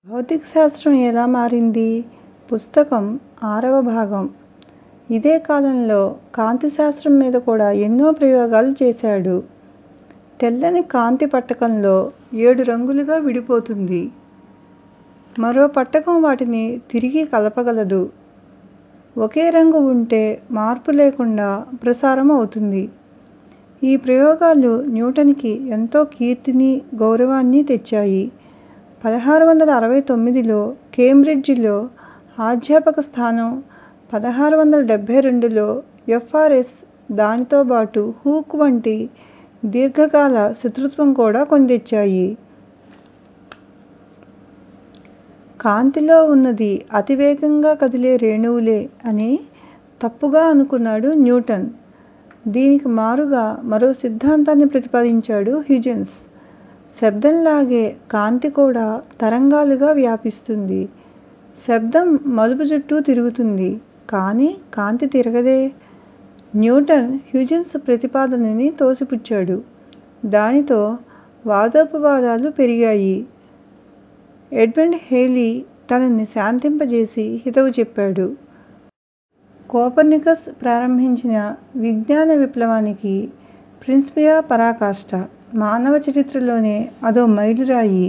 భౌతిక శాస్త్రం ఎలా మారింది పుస్తకం ఆరవ భాగం ఇదే కాలంలో కాంతి శాస్త్రం మీద కూడా ఎన్నో ప్రయోగాలు చేశాడు తెల్లని కాంతి పట్టకంలో ఏడు రంగులుగా విడిపోతుంది మరో పట్టకం వాటిని తిరిగి కలపగలదు ఒకే రంగు ఉంటే మార్పు లేకుండా ప్రసారం అవుతుంది ఈ ప్రయోగాలు న్యూటన్కి ఎంతో కీర్తిని గౌరవాన్ని తెచ్చాయి పదహారు వందల అరవై తొమ్మిదిలో కేంబ్రిడ్జిలో అధ్యాపక స్థానం పదహారు వందల డెబ్బై రెండులో ఎఫ్ఆర్ఎస్ దానితో బాటు హూక్ వంటి దీర్ఘకాల శత్రుత్వం కూడా కొని తెచ్చాయి కాంతిలో ఉన్నది అతివేగంగా కదిలే రేణువులే అని తప్పుగా అనుకున్నాడు న్యూటన్ దీనికి మారుగా మరో సిద్ధాంతాన్ని ప్రతిపాదించాడు హ్యూజెన్స్ శబ్దంలాగే కాంతి కూడా తరంగాలుగా వ్యాపిస్తుంది శబ్దం మలుపు చుట్టూ తిరుగుతుంది కానీ కాంతి తిరగదే న్యూటన్ హ్యూజెన్స్ ప్రతిపాదనని తోసిపుచ్చాడు దానితో వాదోపవాదాలు పెరిగాయి ఎడ్మండ్ హేలీ తనని శాంతింపజేసి హితవు చెప్పాడు కోపర్నికస్ ప్రారంభించిన విజ్ఞాన విప్లవానికి ప్రిన్సిపియా పరాకాష్ట మానవ చరిత్రలోనే అదో మైలురాయి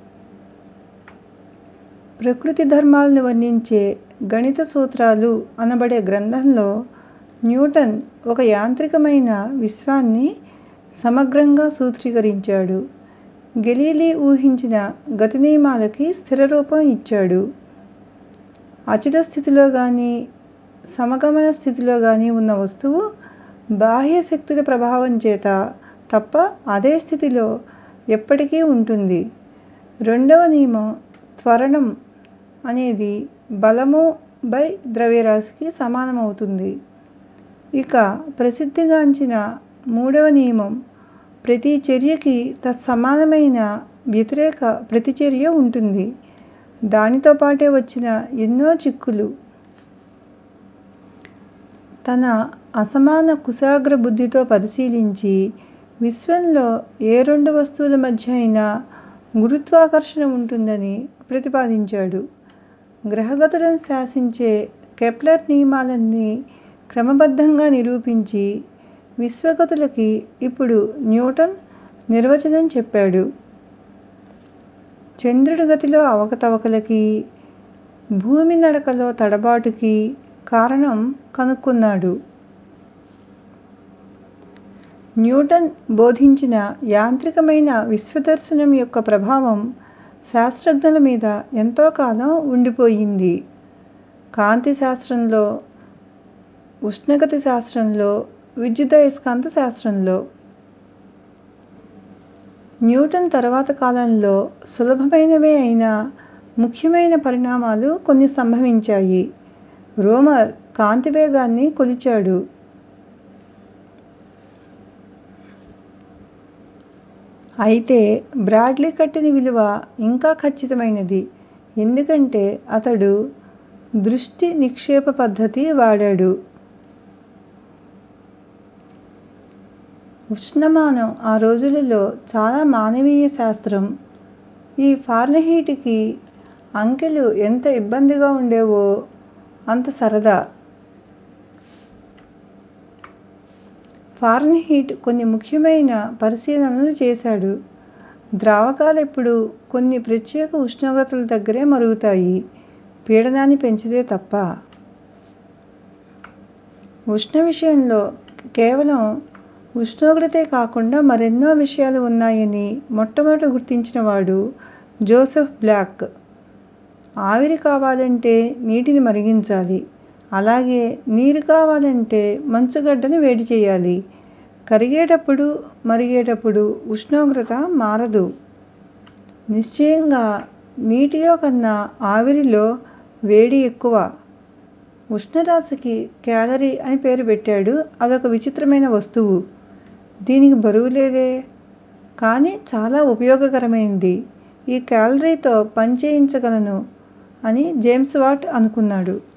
ప్రకృతి ధర్మాలను వర్ణించే గణిత సూత్రాలు అనబడే గ్రంథంలో న్యూటన్ ఒక యాంత్రికమైన విశ్వాన్ని సమగ్రంగా సూత్రీకరించాడు గెలీలీ ఊహించిన గతి నియమాలకి స్థిరరూపం ఇచ్చాడు అచల స్థితిలో గానీ సమగమన స్థితిలో గానీ ఉన్న వస్తువు బాహ్య శక్తుల ప్రభావం చేత తప్ప అదే స్థితిలో ఎప్పటికీ ఉంటుంది రెండవ నియమం త్వరణం అనేది బలము బై ద్రవ్యరాశికి సమానమవుతుంది ఇక ప్రసిద్ధిగాంచిన మూడవ నియమం ప్రతి చర్యకి తత్సమానమైన వ్యతిరేక ప్రతిచర్య ఉంటుంది దానితో పాటే వచ్చిన ఎన్నో చిక్కులు తన అసమాన కుశాగ్ర బుద్ధితో పరిశీలించి విశ్వంలో ఏ రెండు వస్తువుల మధ్య అయినా గురుత్వాకర్షణ ఉంటుందని ప్రతిపాదించాడు గ్రహగతులను శాసించే కెప్లర్ నియమాలన్నీ క్రమబద్ధంగా నిరూపించి విశ్వగతులకి ఇప్పుడు న్యూటన్ నిర్వచనం చెప్పాడు చంద్రుడి గతిలో అవకతవకలకి భూమి నడకలో తడబాటుకి కారణం కనుక్కున్నాడు న్యూటన్ బోధించిన యాంత్రికమైన విశ్వదర్శనం యొక్క ప్రభావం శాస్త్రజ్ఞుల మీద ఎంతో కాలం ఉండిపోయింది కాంతి శాస్త్రంలో ఉష్ణగతి శాస్త్రంలో విద్యుదయస్కాంత శాస్త్రంలో న్యూటన్ తర్వాత కాలంలో సులభమైనవే అయినా ముఖ్యమైన పరిణామాలు కొన్ని సంభవించాయి రోమర్ కాంతి వేగాన్ని కొలిచాడు అయితే బ్రాడ్లీ కట్టిన విలువ ఇంకా ఖచ్చితమైనది ఎందుకంటే అతడు దృష్టి నిక్షేప పద్ధతి వాడాడు ఉష్ణమానం ఆ రోజులలో చాలా మానవీయ శాస్త్రం ఈ ఫారెన్హీట్కి అంకెలు ఎంత ఇబ్బందిగా ఉండేవో అంత సరదా ఫారెన్హీట్ కొన్ని ముఖ్యమైన పరిశీలనలు చేశాడు ద్రావకాలు ఎప్పుడు కొన్ని ప్రత్యేక ఉష్ణోగ్రతల దగ్గరే మరుగుతాయి పీడనాన్ని పెంచితే తప్ప ఉష్ణ విషయంలో కేవలం ఉష్ణోగ్రతే కాకుండా మరెన్నో విషయాలు ఉన్నాయని మొట్టమొదట గుర్తించినవాడు జోసెఫ్ బ్లాక్ ఆవిరి కావాలంటే నీటిని మరిగించాలి అలాగే నీరు కావాలంటే మంచుగడ్డను వేడి చేయాలి కరిగేటప్పుడు మరిగేటప్పుడు ఉష్ణోగ్రత మారదు నిశ్చయంగా నీటిలో కన్నా ఆవిరిలో వేడి ఎక్కువ ఉష్ణరాశికి క్యాలరీ అని పేరు పెట్టాడు అదొక విచిత్రమైన వస్తువు దీనికి బరువు లేదే కానీ చాలా ఉపయోగకరమైనది ఈ క్యాలరీతో పని చేయించగలను అని జేమ్స్ వాట్ అనుకున్నాడు